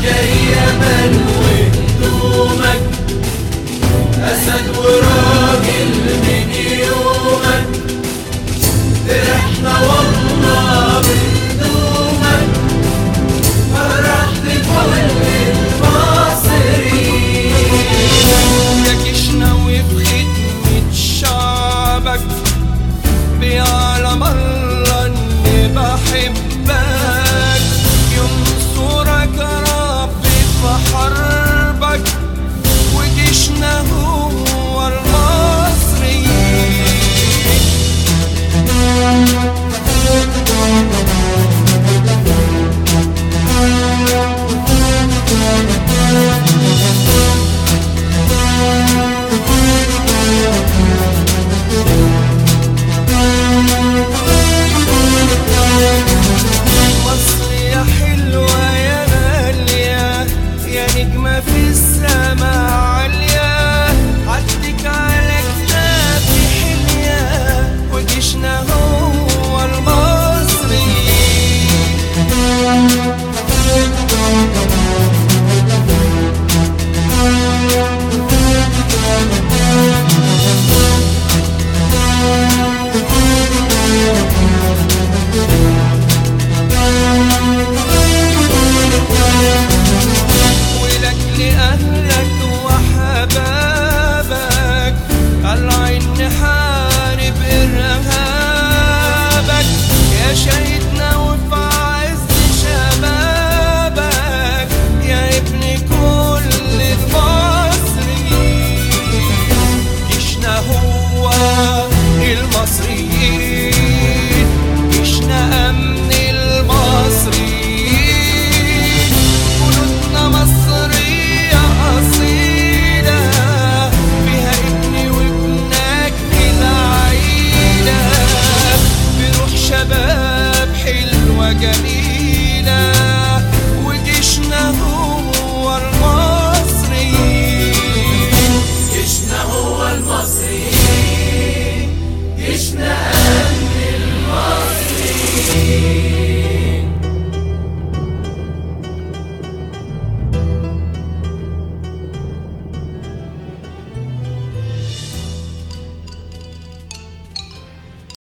جاي امل وهدومك اسد وراجل من يومك فرحنا والله بهدومك فرحت كل المصريين يا كشناوي في خدمة شعبك بيعلم الله اني بحبك ينصرك ربي في حربك وجيشنا هو المصريين مصر يا حلوة يا غالية يا نجمة في السما عالية عدك على كتافي حلية وجيشنا هو المصري ولك لأهلك وحبابك العين نحارب إرهابك يا شهيدنا وفي عز شبابك يا ابن كل المصريين جيشنا هو المصريين جيشنا أمن المصريين جنودنا مصرية أصيلة فيها ابني وابنك العيلة بروح شباب حلوة جميلة وجيشنا هو المصريين جيشنا هو المصريين جيشنا أمن المصريين